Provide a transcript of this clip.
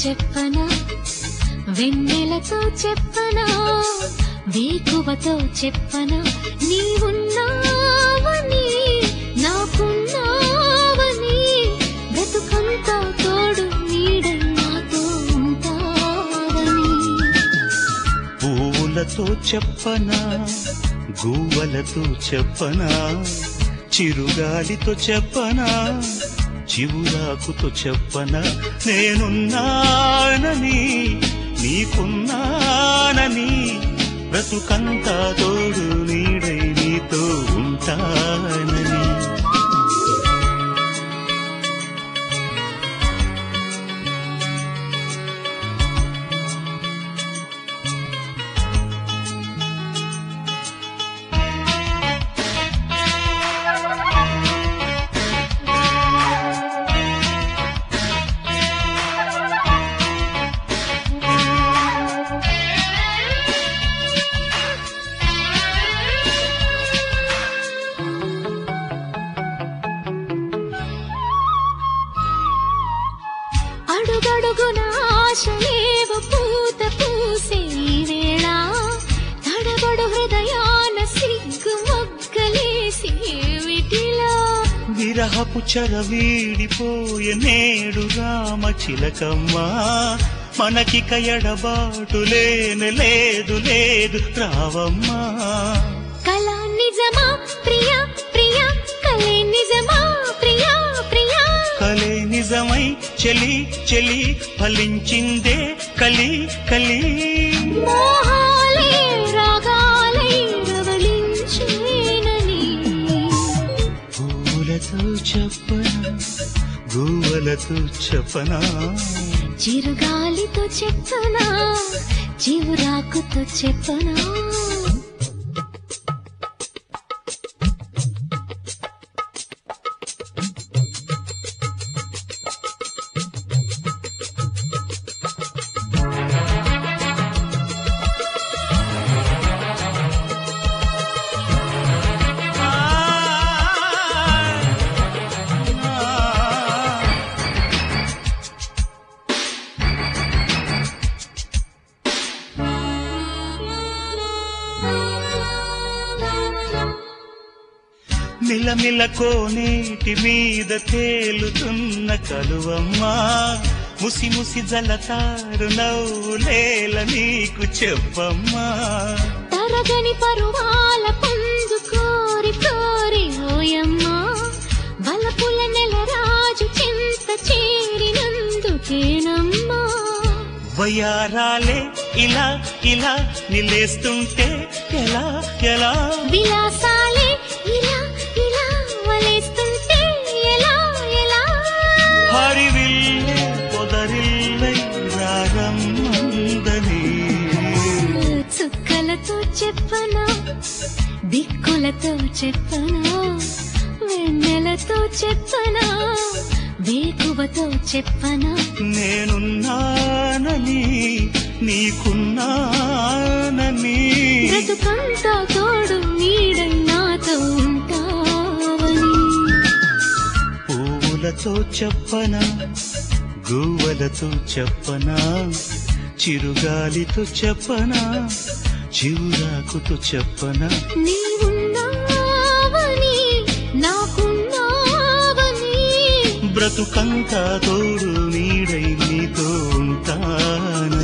చెప్పనా వెన్నెలతో చెప్పనా వేకువతో చెప్పనా నీవున్నావని నాకున్నావని బ్రతుకంతా తోడు నీడై నాతో ఉంటావని పువ్వులతో చెప్పనా గువ్వలతో చెప్పనా చిరుగాలితో చెప్పనా చివురాకుతో చెప్పనా నేనున్నానని నీకున్నానని బ్రతుకంతా తోడు నీడై నీతో ఉంటానని అడుగడుగున ఆశలేవు పూత పూసే ఈ వేళ తడబడు హృదయాన సిగ్గు మొగ్గలేసి ఏమిటిలా విరహపు చెర వీడిపోయే నేడు రామ చిలకమ్మ మనకిక ఎడబాటు లేని లేదు లేదు రావమ్మా కళ నిజమా ప్రియా ప్రియా కలే నిజమా ప్రియా ప్రియా కలే నిజమై చెలి చెలి ఫలించిందే కలి కలి మోహాలే రాగాలై రవళించేనని పూలతో చెప్పనా గువ్వలతో చెప్పనా చిరుగాలితో చెప్పనా చివురాకుతో చెప్పనా మిలమిల కోనేటి మీద తేలుతున్న కలువమ్మా ముసి ముసి జలతారు నవ్వులేల నీకు చెప్పమ్మా తరగని పరువాల పొందు కోరి కోరి ఓయమ్మా బలపుల నెల రాజు చింత చేరినందుకేనమ్మా వయారాలే ఇలా ఇలా నిలేస్తుంటే ఎలా ఎలా విలాసాలే ఇలా ఇలా వలేస్తుంటే ఎలా ఎలా హరివిల్లే పొదరిల్లై రాగమ్మందని చుక్కలతో చెప్పనా దిక్కులతో చెప్పనా వెన్నెలతో చెప్పనా వేకువతో చెప్పనా నేనున్నానని నీకున్నానని బ్రతుకంతా తోడు నీడై నాతో ఉంటావని పువ్వులతో చెప్పనా గువ్వలతో చెప్పనా చిరుగాలితో చెప్పనా చివురాకుతో చెప్పనా నీవున్నావని నాకున్నావని బ్రతుకంతా తోడు నీడై నీతో ఉంటాను